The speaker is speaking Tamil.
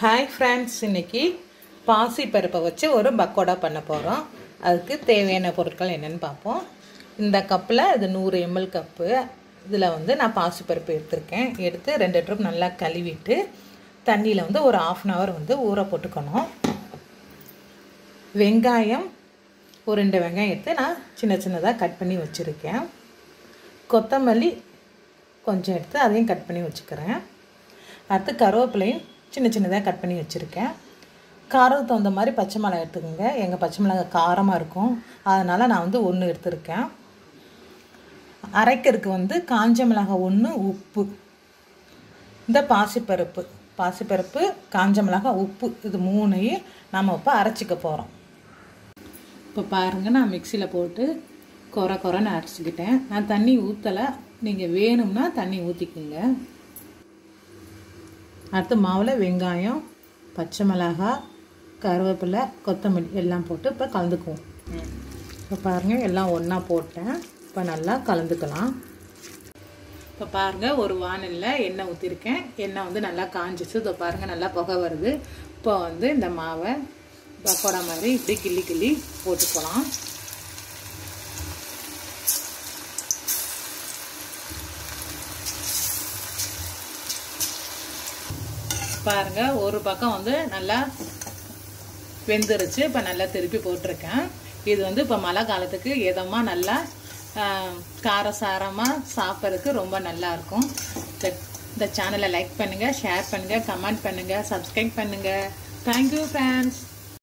ஹாய் ஃப்ரெண்ட்ஸ் இன்னைக்கு பாசி பருப்பை வச்சு ஒரு பக்கோடா பண்ண போகிறோம் அதுக்கு தேவையான பொருட்கள் என்னென்னு பார்ப்போம் இந்த கப்பில் இது நூறு எம்எல் கப்பு இதில் வந்து நான் பாசி பருப்பு எடுத்திருக்கேன் எடுத்து ரெண்டு ட்ரிப் நல்லா கழுவிட்டு தண்ணியில் வந்து ஒரு ஆஃப் அன் ஹவர் வந்து ஊற போட்டுக்கணும் வெங்காயம் ஒரு ரெண்டு வெங்காயம் எடுத்து நான் சின்ன சின்னதாக கட் பண்ணி வச்சுருக்கேன் கொத்தமல்லி கொஞ்சம் எடுத்து அதையும் கட் பண்ணி வச்சுக்கிறேன் அடுத்து கருவேப்பிலையும் சின்ன சின்னதாக கட் பண்ணி வச்சுருக்கேன் காரத்துக்கு தகுந்த மாதிரி பச்சை மிளகாய் எடுத்துக்கோங்க எங்கள் பச்சை மிளகாய் காரமாக இருக்கும் அதனால் நான் வந்து ஒன்று எடுத்திருக்கேன் அரைக்கிறதுக்கு வந்து காஞ்ச மிளகாய் ஒன்று உப்பு இந்த பாசிப்பருப்பு பாசிப்பருப்பு காஞ்ச மிளகாய் உப்பு இது மூணையும் நம்ம இப்போ அரைச்சிக்க போகிறோம் இப்போ பாருங்கள் நான் மிக்சியில் போட்டு குறை குறைன்னு அரைச்சிக்கிட்டேன் நான் தண்ணி ஊற்றலை நீங்கள் வேணும்னா தண்ணி ஊற்றிக்குங்க அடுத்து மாவில் வெங்காயம் பச்சை மிளகாய் கருவேப்பிலை கொத்தமல்லி எல்லாம் போட்டு இப்போ கலந்துக்குவோம் இப்போ பாருங்கள் எல்லாம் ஒன்றா போட்டேன் இப்போ நல்லா கலந்துக்கலாம் இப்போ பாருங்கள் ஒரு வானலில் எண்ணெய் ஊற்றிருக்கேன் எண்ணெய் வந்து நல்லா காஞ்சிச்சு இதோ பாருங்கள் நல்லா புகை வருது இப்போ வந்து இந்த மாவை பக்கோடா மாதிரி இப்படி கிள்ளி கிள்ளி போட்டுக்கலாம் பாருங்க ஒரு பக்கம் வந்து நல்லா வெந்துருச்சு இப்போ நல்லா திருப்பி போட்டிருக்கேன் இது வந்து இப்போ மழை காலத்துக்கு இதமாக நல்லா காரசாரமாக சாப்பிட்றதுக்கு ரொம்ப நல்லா இருக்கும் இந்த சேனலை லைக் பண்ணுங்கள் ஷேர் பண்ணுங்கள் கமெண்ட் பண்ணுங்கள் சப்ஸ்கிரைப் பண்ணுங்கள் தேங்க்யூ ஃப்ரெண்ட்ஸ்